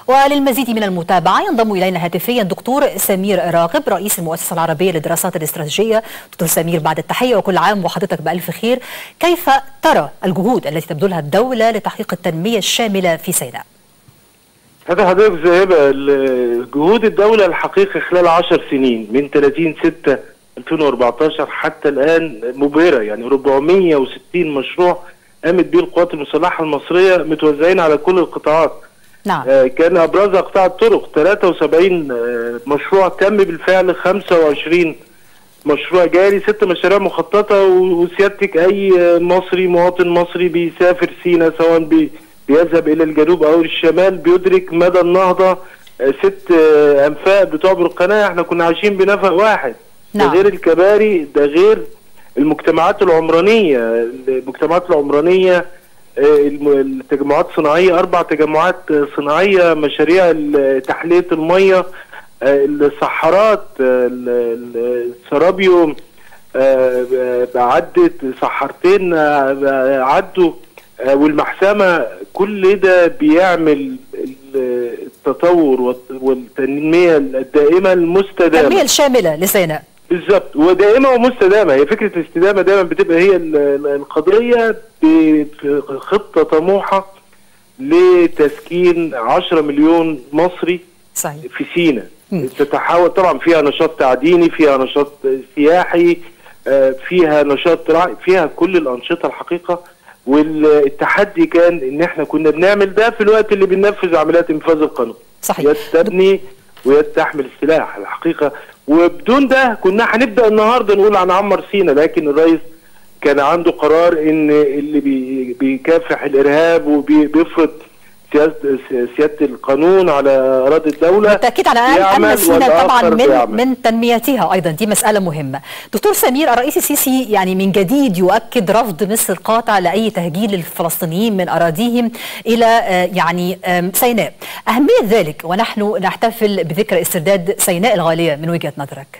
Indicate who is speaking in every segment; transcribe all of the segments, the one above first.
Speaker 1: وللمزيد من المتابعة ينضم إلينا هاتفيا دكتور سمير راغب رئيس المؤسسة العربية للدراسات الاستراتيجية دكتور سمير بعد التحية وكل عام وحضرتك بألف خير كيف ترى الجهود التي تبذلها الدولة لتحقيق التنمية الشاملة في سيناء
Speaker 2: هذا حضرتك زهبة جهود الدولة الحقيقة خلال 10 سنين من 30 6 2014 حتى الآن مبهرة يعني 460 مشروع قامت به القوات المسلحة المصرية متوزعين على كل القطاعات
Speaker 1: نعم
Speaker 2: آه، كان ابرزها قطاع الطرق 73 آه، مشروع تم بالفعل 25 مشروع جاري ست مشاريع مخططه و- وسيادتك اي آه، مصري مواطن مصري بيسافر سينا سواء بي بيذهب الى الجنوب او الشمال بيدرك مدى النهضه آه، ست آه، انفاق بتعبر القناه احنا كنا عايشين بنفق واحد
Speaker 1: نعم.
Speaker 2: ده غير الكباري ده غير المجتمعات العمرانيه المجتمعات العمرانيه آه، الم- التجمعات الصناعيه اربع تجمعات آه، صناعيه مشاريع ال- تحليه الميه آه، الصحارات آه، ال- ال- السرابيوم آه، آه، عدت صحارتين آه، عدوا آه، والمحسمه كل ده بيعمل ال- التطور والت- والتنميه الدائمه المستدامه
Speaker 1: التنمية الشاملة لسيناء
Speaker 2: بالظبط ودائمه ومستدامه هي فكره الاستدامه دايما بتبقى هي ال- ال- القضيه بخطه طموحه لتسكين 10 مليون مصري
Speaker 1: صحيح
Speaker 2: في سينا
Speaker 1: مم.
Speaker 2: تتحول طبعا فيها نشاط تعديني فيها نشاط سياحي آه، فيها نشاط راعي فيها كل الانشطه الحقيقه والتحدي كان ان احنا كنا بنعمل ده في الوقت اللي بننفذ عمليات انفاذ القانون
Speaker 1: صحيح
Speaker 2: يد تبني ويد تحمل السلاح الحقيقه وبدون ده كنا هنبدا النهارده نقول هنعمر سينا لكن الرئيس كان عنده قرار ان اللي بي- بيكافح الارهاب وبيفرض سياده سياده القانون على اراضي الدوله
Speaker 1: بالتأكيد على الأقل أن
Speaker 2: يعمل
Speaker 1: سيناء طبعا
Speaker 2: والآخر
Speaker 1: من
Speaker 2: بيعمل.
Speaker 1: من تنميتها أيضا دي مسألة مهمة دكتور سمير الرئيس السيسي يعني من جديد يؤكد رفض مصر القاطع لأي تهجير للفلسطينيين من أراضيهم إلى آه، يعني آم، سيناء أهمية ذلك ونحن نحتفل بذكرى استرداد سيناء الغالية من وجهة نظرك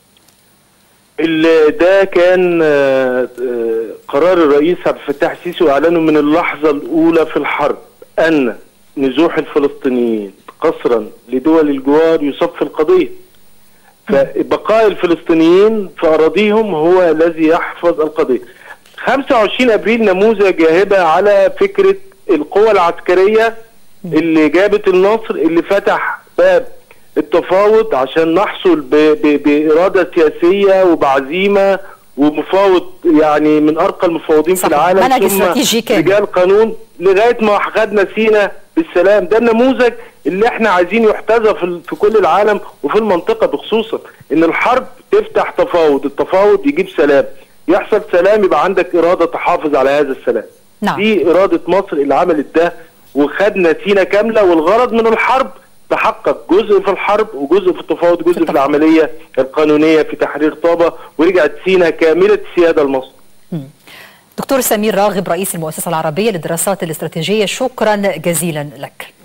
Speaker 2: ال- ده كان آه، آه، قرار الرئيس عبد الفتاح السيسي واعلنه من اللحظه الاولى في الحرب ان نزوح الفلسطينيين قصرا لدول الجوار يصفي القضيه فبقاء الفلسطينيين في اراضيهم هو الذي يحفظ القضيه 25 ابريل نموذج يهبه على فكره القوى العسكريه اللي جابت النصر اللي فتح باب التفاوض عشان نحصل ب ب باراده سياسيه وبعزيمه ومفاوض يعني من ارقى المفاوضين في
Speaker 1: صحيح.
Speaker 2: العالم
Speaker 1: منهج
Speaker 2: ثم
Speaker 1: استراتيجي كامل.
Speaker 2: رجال قانون لغايه ما خدنا سينا بالسلام ده النموذج اللي احنا عايزين يحتذى في, ال- في كل العالم وفي المنطقه بخصوصا ان الحرب تفتح تفاوض التفاوض يجيب سلام يحصل سلام يبقى عندك اراده تحافظ على هذا السلام
Speaker 1: نعم.
Speaker 2: دي اراده مصر اللي عملت ده وخدنا سينا كامله والغرض من الحرب تحقق جزء في الحرب وجزء في التفاوض جزء في
Speaker 1: التفاوض.
Speaker 2: العمليه القانونيه في تحرير طابه ورجعت سينا كامله السياده لمصر
Speaker 1: دكتور سمير راغب رئيس المؤسسة العربية للدراسات الاستراتيجية شكرا جزيلا لك